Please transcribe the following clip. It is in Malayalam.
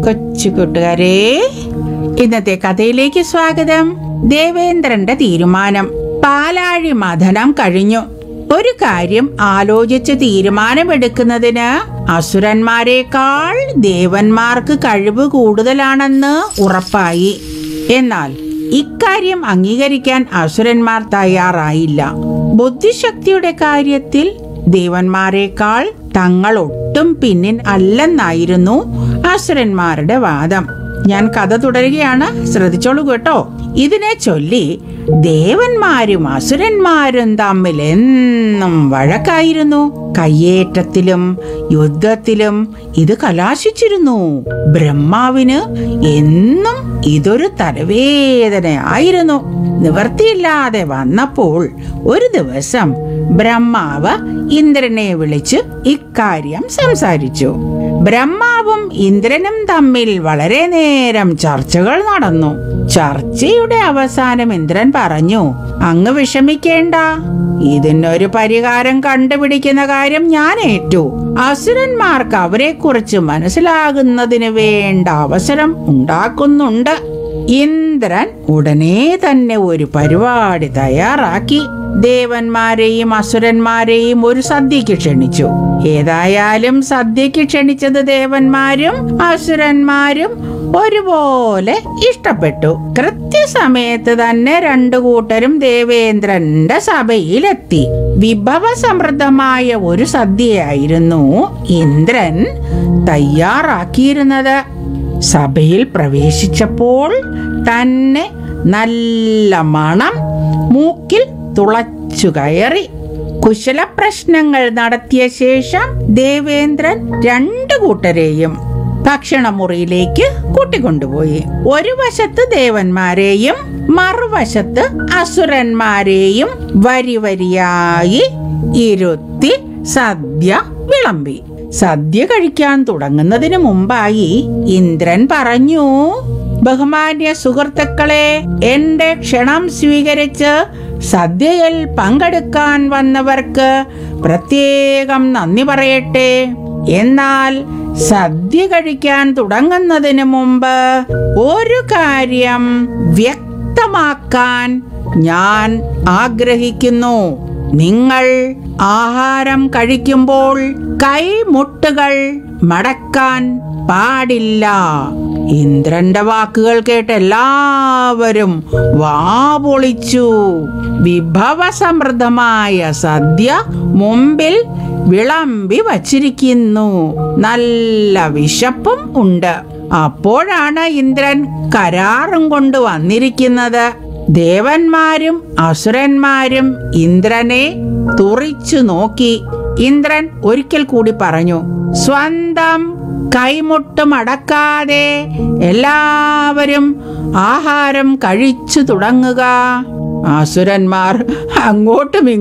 കൊച്ചു കൂട്ടുകാരെ ഇന്നത്തെ കഥയിലേക്ക് സ്വാഗതം ദേവേന്ദ്രന്റെ തീരുമാനം പാലാഴി മഥനം കഴിഞ്ഞു ഒരു കാര്യം ആലോചിച്ച് തീരുമാനമെടുക്കുന്നതിന് അസുരന്മാരെക്കാൾ ദേവന്മാർക്ക് കഴിവ് കൂടുതലാണെന്ന് ഉറപ്പായി എന്നാൽ ഇക്കാര്യം അംഗീകരിക്കാൻ അസുരന്മാർ തയ്യാറായില്ല ബുദ്ധിശക്തിയുടെ കാര്യത്തിൽ ദേവന്മാരെക്കാൾ തങ്ങൾ ഒട്ടും പിന്നിൽ അല്ലെന്നായിരുന്നു അസുരന്മാരുടെ വാദം ഞാൻ കഥ തുടരുകയാണ് ശ്രദ്ധിച്ചോളൂ കേട്ടോ ഇതിനെ ചൊല്ലി ദേവന്മാരും അസുരന്മാരും തമ്മിൽ എന്നും വഴക്കായിരുന്നു കയ്യേറ്റത്തിലും യുദ്ധത്തിലും ഇത് കലാശിച്ചിരുന്നു ബ്രഹ്മാവിന് എന്നും ഇതൊരു തലവേദനയായിരുന്നു നിവർത്തിയില്ലാതെ വന്നപ്പോൾ ഒരു ദിവസം ബ്രഹ്മാവ് ഇന്ദ്രനെ വിളിച്ച് ഇക്കാര്യം സംസാരിച്ചു ബ്രഹ്മാവും ഇന്ദ്രനും തമ്മിൽ വളരെ നേരം ചർച്ചകൾ നടന്നു ചർച്ചയുടെ അവസാനം ഇന്ദ്രൻ പറഞ്ഞു അങ്ങ് വിഷമിക്കേണ്ട ഇതിനൊരു പരിഹാരം കണ്ടുപിടിക്കുന്ന കാര്യം ഞാൻ ഏറ്റു അസുരന്മാർക്ക് അവരെ കുറിച്ച് മനസ്സിലാകുന്നതിന് വേണ്ട അവസരം ഉണ്ടാക്കുന്നുണ്ട് ഇന്ദ്രൻ ഉടനെ തന്നെ ഒരു പരിപാടി തയ്യാറാക്കി ദേവന്മാരെയും അസുരന്മാരെയും ഒരു സദ്യക്ക് ക്ഷണിച്ചു ഏതായാലും സദ്യക്ക് ക്ഷണിച്ചത് ദേവന്മാരും അസുരന്മാരും ഒരുപോലെ ഇഷ്ടപ്പെട്ടു കൃത്യസമയത്ത് തന്നെ രണ്ടു കൂട്ടരും ദേവേന്ദ്രന്റെ സഭയിലെത്തി വിഭവസമൃദ്ധമായ ഒരു സദ്യയായിരുന്നു ഇന്ദ്രൻ തയ്യാറാക്കിയിരുന്നത് സഭയിൽ പ്രവേശിച്ചപ്പോൾ തന്നെ നല്ല മണം മൂക്കിൽ തുളച്ചു കയറി കുശല പ്രശ്നങ്ങൾ നടത്തിയ ശേഷം ദേവേന്ദ്രൻ രണ്ടു കൂട്ടരെയും ഭക്ഷണമുറിയിലേക്ക് കൂട്ടിക്കൊണ്ടുപോയി ഒരു വശത്ത് ദേവന്മാരെയും മറുവശത്ത് അസുരന്മാരെയും വരി വരിയായി ഇരുത്തി സദ്യ വിളമ്പി സദ്യ കഴിക്കാൻ തുടങ്ങുന്നതിന് മുമ്പായി ഇന്ദ്രൻ പറഞ്ഞു ബഹുമാന്യ സുഹൃത്തുക്കളെ എന്റെ ക്ഷണം സ്വീകരിച്ച് സദ്യയിൽ പങ്കെടുക്കാൻ വന്നവർക്ക് പ്രത്യേകം നന്ദി പറയട്ടെ എന്നാൽ സദ്യ കഴിക്കാൻ തുടങ്ങുന്നതിന് മുമ്പ് ഒരു കാര്യം വ്യക്തമാക്കാൻ ഞാൻ ആഗ്രഹിക്കുന്നു നിങ്ങൾ ആഹാരം കഴിക്കുമ്പോൾ കൈമുട്ടുകൾ മടക്കാൻ പാടില്ല ഇന്ദ്രന്റെ വാക്കുകൾ കേട്ട് എല്ലാവരും വാ പൊളിച്ചു വിഭവസമൃദ്ധമായ സദ്യ മുമ്പിൽ വിളമ്പി വച്ചിരിക്കുന്നു നല്ല വിശപ്പും ഉണ്ട് അപ്പോഴാണ് ഇന്ദ്രൻ കരാറും കൊണ്ട് വന്നിരിക്കുന്നത് ദേവന്മാരും അസുരന്മാരും ഇന്ദ്രനെ തുറിച്ചു നോക്കി ഇന്ദ്രൻ ഒരിക്കൽ കൂടി പറഞ്ഞു സ്വന്തം കൈമുട്ട് മടക്കാതെ എല്ലാവരും ആഹാരം കഴിച്ചു തുടങ്ങുക അസുരന്മാർ അങ്ങോട്ടും